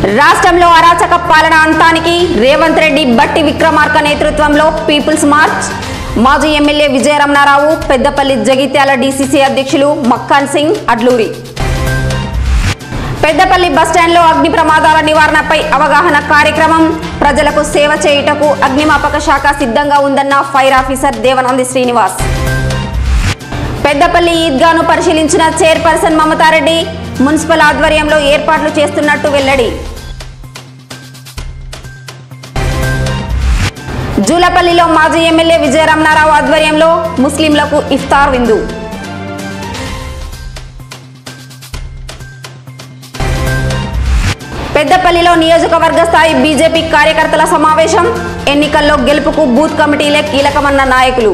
రాష్ట్రంలో అరాచక పాలన అంతానికి రేవంత్ రెడ్డి బట్టి విక్రమార్క నేతృత్వంలో పీపుల్స్ మార్చ్ మాజీ ఎమ్మెల్యే విజయరమణారావు పెద్దపల్లి జగిత్యాల డీసీసీ అధ్యక్షులు మక్కాన్ సింగ్ అడ్లూరి పెద్దపల్లి బస్టాండ్లో అగ్ని ప్రమాదాల నివారణపై అవగాహన కార్యక్రమం ప్రజలకు సేవ చేయుటకు అగ్నిమాపక శాఖ సిద్ధంగా ఉందన్న ఫైర్ ఆఫీసర్ దేవనంది శ్రీనివాస్ పెద్దపల్లి ఈద్గాను పరిశీలించిన చైర్పర్సన్ మమతారెడ్డి మున్సిపల్ ఆధ్వర్యంలో ఏర్పాట్లు చేస్తున్నట్టు వెల్లడి జూలపల్లిలో మాజీ ఎమ్మెల్యే విజయరమణారావు ఆధ్వర్యంలో ముస్లింలకు ఇఫ్తార్ విందు పెద్దపల్లిలో నియోజకవర్గ స్థాయి బీజేపీ కార్యకర్తల సమావేశం ఎన్నికల్లో గెలుపుకు బూత్ కమిటీలే కీలకమన్న నాయకులు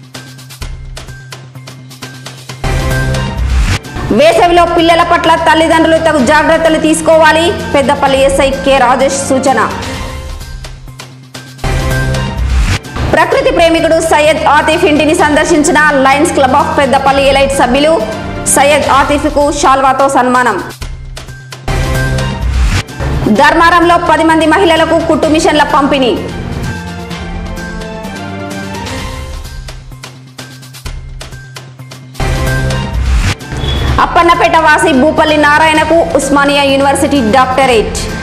వేసవిలో పిల్లల పట్ల తల్లిదండ్రులు తగు జాగ్రత్తలు తీసుకోవాలి పెద్దపల్లి ఎస్ఐ కె రాజేష్ సూచన ప్రకృతి ప్రేమికుడు సయ్యద్ ఆతిఫ్ ఇంటిని సందర్శించిన lions club of Peddapalli elite సభ్యులు సయ్యద్ ఆతిఫ్కు షాల్వాతో సన్మానం ధర్మారంలో పది మంది మహిళలకు కుట్టు మిషన్ల పంపిణీ అప్పన్నపేట వాసి భూపల్లి నారాయణకు ఉస్మానియా యూనివర్సిటీ డాక్టరేట్